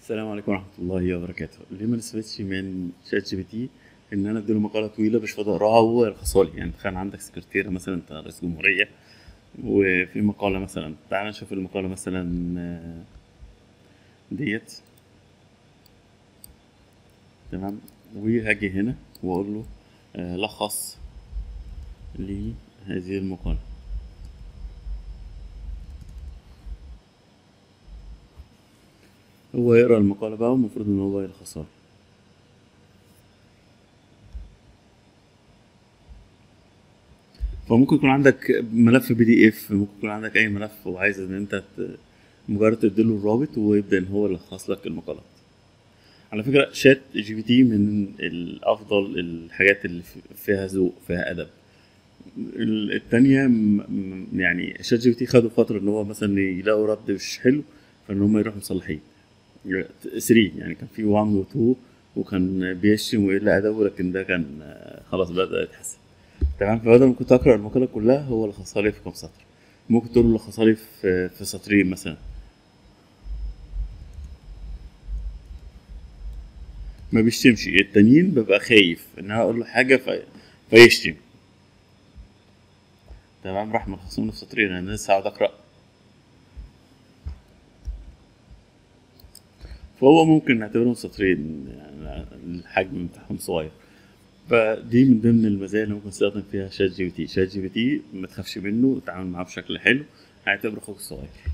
السلام عليكم ورحمة الله وبركاته ليه ما نستفدش من شات جي بي تي ان انا اديله مقالة طويلة مش فاضي اقراها وهو يلخصها لي يعني تخيل عندك سكرتيرة مثلا انت رئيس جمهورية وفي مقالة مثلا تعال نشوف المقالة مثلا آه، ديت تمام وهاجي هنا واقول له آه، لخص لي هذه المقالة هو يقرا المقالة بقى والمفروض ان هو يلخصها فممكن يكون عندك ملف بي دي اف ممكن يكون عندك اي ملف وعايز ان انت ت- مجرد تديله الرابط ويبدا ان هو يلخص لك المقالات على فكرة شات جي بي تي من الافضل الحاجات اللي في- فيها ذوق فيها ادب ال- التانية م- م- يعني شات جي بي تي خدوا فترة ان هو مثلا يلاقوا رد مش حلو فان هم يروحوا مصلحين 3 يعني كان في 1 و 2 وكان بيشتم ويقل ادبه لكن ده كان آه، خلاص بدا يتحسن تمام فبدل ما كنت اقرا المقاله كلها هو لخصها لي في كام سطر ممكن تقول له لخصها لي في في سطرين مثلا ما بيشتمش التانيين ببقى خايف ان انا اقول له حاجه في... فيشتم تمام راح ملخصهم في سطرين انا لسه هقعد اقرا فهو ممكن نعتبرهم سطرين يعني الحجم بتاعهم صغير فدي من ضمن المزايا اللي ممكن تستخدم فيها شات جي بي تي شات جي بي تي ما تخافش منه اتعامل معاه بشكل حلو هيعتبره اخوك الصغير